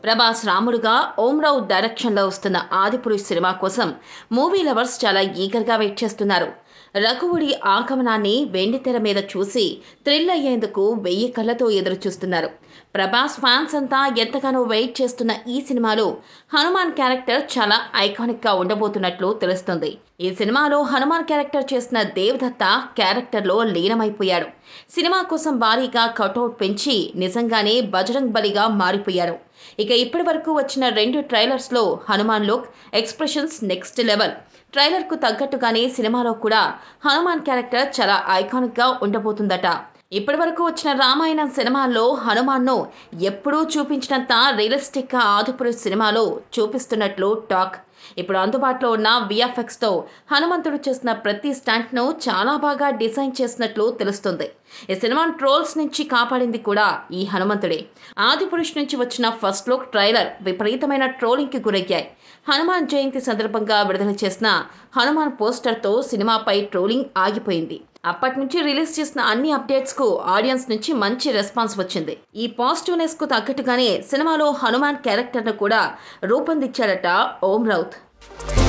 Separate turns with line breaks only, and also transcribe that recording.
ప్రభాస్ రాముడుగా ఓంరావు డైరెక్షన్లో వస్తున్న ఆదిపురుష్ సినిమా కోసం మూవీ లవర్స్ చాలా ఈగర్గా వెయిట్ చేస్తున్నారు రఘువుడి ఆగమనాన్ని వెండితెర మీద చూసి థ్రిల్ అయ్యేందుకు వెయ్యి కళ్ళతో ఎదురు చూస్తున్నారు ప్రభాస్ ఫ్యాన్స్ అంతా ఎంతగానో వెయిట్ చేస్తున్న ఈ సినిమాలో హనుమాన్ క్యారెక్టర్ చాలా ఐకానిక్గా ఉండబోతున్నట్లు తెలుస్తుంది ఈ సినిమాలో హనుమాన్ క్యారెక్టర్ చేసిన దేవదత్త క్యారెక్టర్లో లీనమైపోయాడు సినిమా కోసం భారీగా కటౌట్ పెంచి నిజంగానే బజరంగ్ బలిగా మారిపోయారు ఇక ఇప్పటి వరకు వచ్చిన రెండు ట్రైలర్స్లో Hanuman look expressions next level ట్రైలర్కు తగ్గట్టుగానే సినిమాలో కూడా హనుమాన్ క్యారెక్టర్ చాలా ఐకానిక్గా ఉండబోతుందట ఇప్పటి వరకు వచ్చిన రామాయణం సినిమాల్లో హనుమాన్ను ఎప్పుడూ చూపించినంత రియలిస్టిక్గా ఆదుపురు సినిమాలో చూపిస్తున్నట్లు టాక్ ఇప్పుడు అందుబాటులో ఉన్న విఎఫ్ఎక్స్తో హనుమంతుడు చేసిన ప్రతి స్టంట్ను చాలా బాగా డిజైన్ చేసినట్లు తెలుస్తుంది ఈ సినిమా ట్రోల్స్ నుంచి కాపాడింది కూడా ఈ హనుమంతుడే ఆదిపురుష్ నుంచి వచ్చిన ఫస్ట్ లుక్ ట్రైలర్ విపరీతమైన ట్రోలింగ్కి గురయ్యాయి హనుమాన్ జయంతి సందర్భంగా విడుదల చేసిన హనుమాన్ పోస్టర్తో సినిమాపై ట్రోలింగ్ ఆగిపోయింది అప్పటి నుంచి రిలీజ్ చేసిన అన్ని అప్డేట్స్కు ఆడియన్స్ నుంచి మంచి రెస్పాన్స్ వచ్చింది ఈ పాజిటివ్నెస్కు తగ్గట్టుగానే సినిమాలో హనుమాన్ క్యారెక్టర్ను కూడా రూపొందించాడట ఓం రౌత్